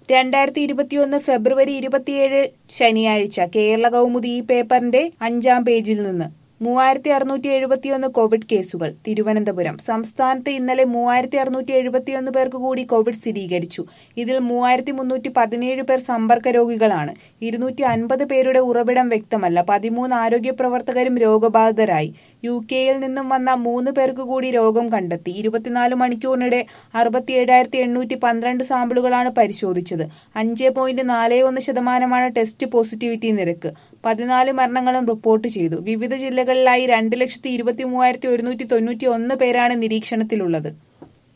രണ്ടായിരത്തി ഇരുപത്തിയൊന്ന് ഫെബ്രുവരി ഇരുപത്തിയേഴ് ശനിയാഴ്ച കേരള കൗമുദി ഈ പേപ്പറിന്റെ അഞ്ചാം പേജിൽ നിന്ന് മൂവായിരത്തി അറുന്നൂറ്റി എഴുപത്തിയൊന്ന് കോവിഡ് കേസുകൾ തിരുവനന്തപുരം സംസ്ഥാനത്ത് ഇന്നലെ മൂവായിരത്തി അറുന്നൂറ്റി എഴുപത്തിയൊന്ന് പേർക്ക് കൂടി കോവിഡ് സ്ഥിരീകരിച്ചു ഇതിൽ മൂവായിരത്തി മുന്നൂറ്റി പതിനേഴ് പേർ സമ്പർക്ക രോഗികളാണ് ഇരുന്നൂറ്റി അൻപത് പേരുടെ ഉറവിടം വ്യക്തമല്ല പതിമൂന്ന് ആരോഗ്യ പ്രവർത്തകരും രോഗബാധിതരായി യു കെയിൽ നിന്നും വന്ന മൂന്ന് പേർക്ക് കൂടി രോഗം കണ്ടെത്തി ഇരുപത്തിനാല് മണിക്കൂറിനിടെ അറുപത്തിയേഴായിരത്തി എണ്ണൂറ്റി പന്ത്രണ്ട് സാമ്പിളുകളാണ് പരിശോധിച്ചത് അഞ്ച് പോയിന്റ് നാല് ഒന്ന് ശതമാനമാണ് ടെസ്റ്റ് പോസിറ്റിവിറ്റി നിരക്ക് പതിനാല് മരണങ്ങളും റിപ്പോർട്ട് ചെയ്തു വിവിധ ജില്ലകളിലായി രണ്ട് ലക്ഷത്തി ഇരുപത്തി മൂവായിരത്തി ഒരുന്നൂറ്റി തൊണ്ണൂറ്റി ഒന്ന് പേരാണ് നിരീക്ഷണത്തിലുള്ളത്